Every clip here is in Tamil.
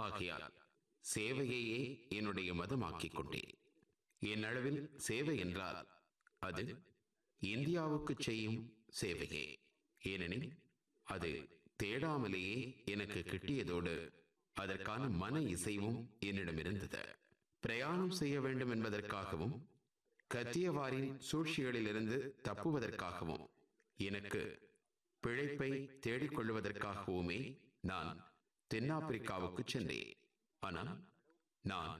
ஆகையால் சேவையையே என்னுடைய மதமாக்கிக் கொண்டேன் என் அளவில் சேவை என்றால் அது இந்தியாவுக்கு செய்யும் சேவையே ஏனெனில் அது தேடாமலேயே எனக்கு கிட்டியதோடு அதற்கான மன இசைவும் என்னிடம் இருந்தது பிரயாணம் செய்ய வேண்டும் என்பதற்காகவும் கத்தியவாரின் சூழ்ச்சிகளிலிருந்து தப்புவதற்காகவும் எனக்கு பிழைப்பை தேடிக்கொள்வதற்காகவுமே நான் தென்னாப்பிரிக்காவுக்கு சென்றேன் ஆனால் நான்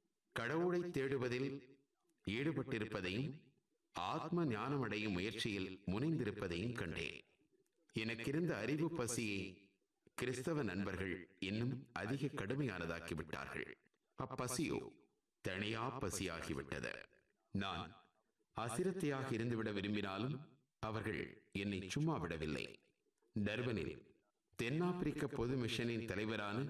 கடவுளை தேடுவதில் ஈடுபட்டிருப்பதையும் ஆத்ம ஞானமடையும் முயற்சியில் முனைந்திருப்பதையும் கண்டேன் எனக்கிருந்த அறிவு பசியை கிறிஸ்தவ நண்பர்கள் இன்னும் அதிக கடுமையானதாக்கி விட்டார்கள் அப்பசியோ தனியா பசியாகிவிட்டது நான் அசிரத்தையாக இருந்துவிட விரும்பினாலும் அவர்கள் என்னை சும்மா விடவில்லை டர்பனில் தென்னாப்பிரிக்க பொது மிஷனின் தலைவரான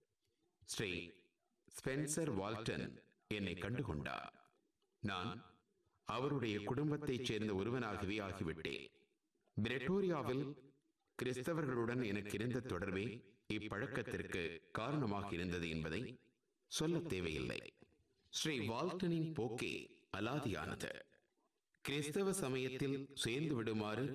ஸ்ரீ ஸ்பென்சர் வால்டன் என்னை கண்டுகொண்டார் நான் அவருடைய குடும்பத்தைச் சேர்ந்த ஒருவனாகவே ஆகிவிட்டேன் பிரெட்டோரியாவில் கிறிஸ்தவர்களுடன் எனக்கு இருந்த தொடர்பே இப்பழக்கத்திற்கு காரணமாக இருந்தது என்பதை சொல்ல தேவையில்லை ஸ்ரீ வால்டனின் போக்கே அலாதியானது கிறிஸ்தவ சமயத்தில் சேர்ந்து விடுமாறு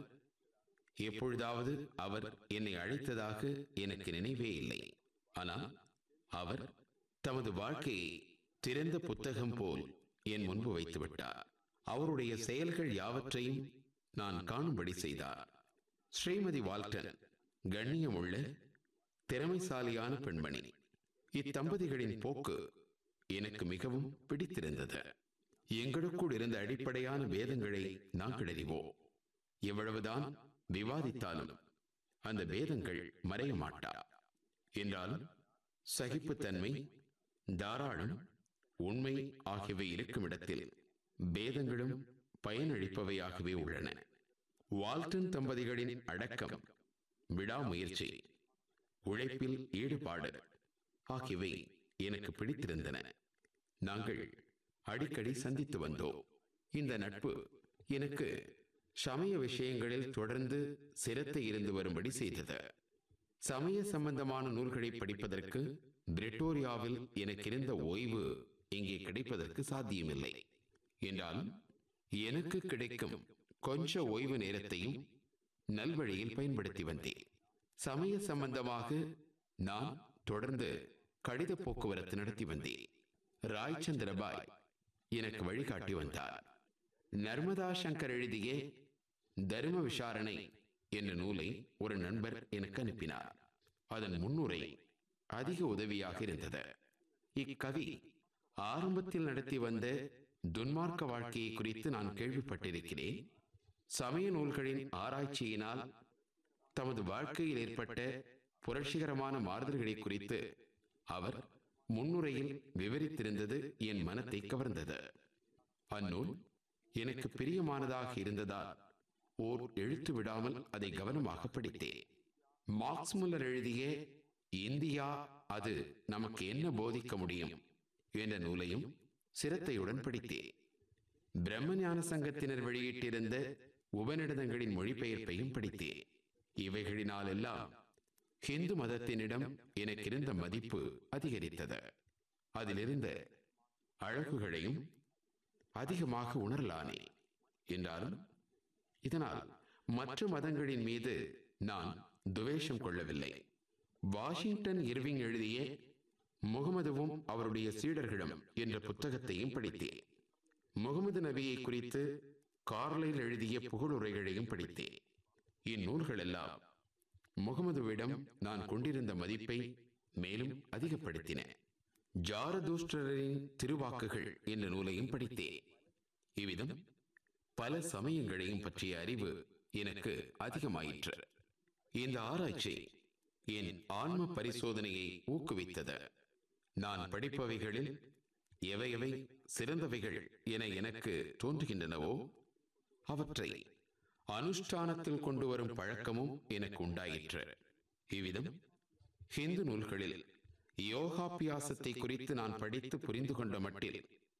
எப்பொழுதாவது அவர் என்னை அழைத்ததாக எனக்கு நினைவே இல்லை ஆனால் அவர் தமது வாழ்க்கையை திறந்த புத்தகம் போல் என் முன்பு வைத்து விட்டார் அவருடைய செயல்கள் யாவற்றையும் நான் காணும்படி செய்தார் ஸ்ரீமதி வால்டன் கண்ணியமுள்ள திறமைசாலியான பெண்மணி இத்தம்பதிகளின் போக்கு எனக்கு மிகவும் பிடித்திருந்தது எங்களுக்குள் இருந்த அடிப்படையான வேதங்களை நாங்கள் அறிவோம் எவ்வளவுதான் விவாதித்தாலும் அந்த வேதங்கள் மறைய மாட்டா என்றாலும் சகிப்புத்தன்மை தாராளம் உண்மை ஆகியவை இருக்கும் இடத்தில் பேதங்களும் பயனளிப்பவையாகவே உள்ளன வால்டன் தம்பதிகளின் அடக்கம் விடாமுயற்சி உழைப்பில் ஈடுபாடு ஆகியவை எனக்கு பிடித்திருந்தன நாங்கள் அடிக்கடி சந்தித்து வந்தோம் இந்த நட்பு எனக்கு சமய விஷயங்களில் தொடர்ந்து சிரத்தை இருந்து வரும்படி செய்தது சமய சம்பந்தமான நூல்களை படிப்பதற்கு பிரிட்டோரியாவில் எனக்கு இருந்த ஓய்வு இங்கே கிடைப்பதற்கு சாத்தியமில்லை என்றாலும் எனக்கு கிடைக்கும் கொஞ்ச ஓய்வு நேரத்தையும் நல்வழியில் பயன்படுத்தி வந்தேன் சமய சம்பந்தமாக நான் தொடர்ந்து கடித போக்குவரத்து நடத்தி வந்தேன் ராய் சந்திரபாய் எனக்கு வழிகாட்டி வந்தார் நர்மதா சங்கர் எழுதிய தர்ம விசாரணை என்ற நூலை ஒரு நண்பர் எனக்கு அனுப்பினார் அதன் முன்னுரை அதிக உதவியாக இருந்தது இக்கவி ஆரம்பத்தில் நடத்தி வந்த துன்மார்க்க வாழ்க்கையை குறித்து நான் கேள்விப்பட்டிருக்கிறேன் சமய நூல்களின் ஆராய்ச்சியினால் தமது வாழ்க்கையில் ஏற்பட்ட புரட்சிகரமான மாறுதல்களை குறித்து அவர் முன்னுரையில் விவரித்திருந்தது என் மனத்தை கவர்ந்தது அந்நூல் எனக்கு பிரியமானதாக இருந்ததால் ஓர் எழுத்து விடாமல் அதை கவனமாக படித்தேன் மார்க்ஸ் முல்லர் எழுதிய இந்தியா அது நமக்கு என்ன போதிக்க முடியும் என்ற நூலையும் சிரத்தையுடன் படித்தேன் பிரம்மஞான சங்கத்தினர் வெளியிட்டிருந்த உபநிடதங்களின் மொழிபெயர்ப்பையும் படித்தேன் இவைகளினால் எல்லாம் ஹிந்து மதத்தினிடம் எனக்கு இருந்த மதிப்பு அதிகரித்தது அதிலிருந்த அழகுகளையும் அதிகமாக உணரலானே என்றாலும் இதனால் மற்ற மதங்களின் மீது நான் துவேஷம் கொள்ளவில்லை வாஷிங்டன் இர்விங் எழுதிய முகமதுவும் அவருடைய சீடர்களும் என்ற புத்தகத்தையும் படித்தேன் முகமது நபியை குறித்து கார்லைல் எழுதிய புகழுரைகளையும் படித்தேன் இந்நூல்கள் எல்லாம் முகமதுவிடம் நான் கொண்டிருந்த மதிப்பை மேலும் அதிகப்படுத்தின ஜாரதூஷ்டரின் திருவாக்குகள் என்ற நூலையும் படித்தேன் இவ்விதம் பல சமயங்களையும் பற்றிய அறிவு எனக்கு அதிகமாயிற்று இந்த ஆராய்ச்சி என் ஆன்ம பரிசோதனையை ஊக்குவித்தது நான் படிப்பவைகளில் எவை எவை சிறந்தவைகள் என எனக்கு தோன்றுகின்றனவோ அவற்றை அனுஷ்டானத்தில் கொண்டு வரும் பழக்கமும் எனக்கு உண்டாயிற்று இவ்விதம் ஹிந்து நூல்களில் யோகாபியாசத்தை குறித்து நான் படித்து புரிந்து கொண்ட மட்டில்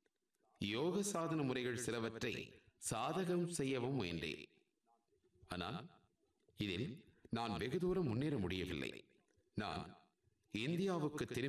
யோக சாதன முறைகள் சிலவற்றை சாதகம் செய்யவும் முயன்றேன் ஆனால் இதில் நான் வெகு தூரம் முன்னேற முடியவில்லை நான் இந்தியாவுக்கு திரும்பி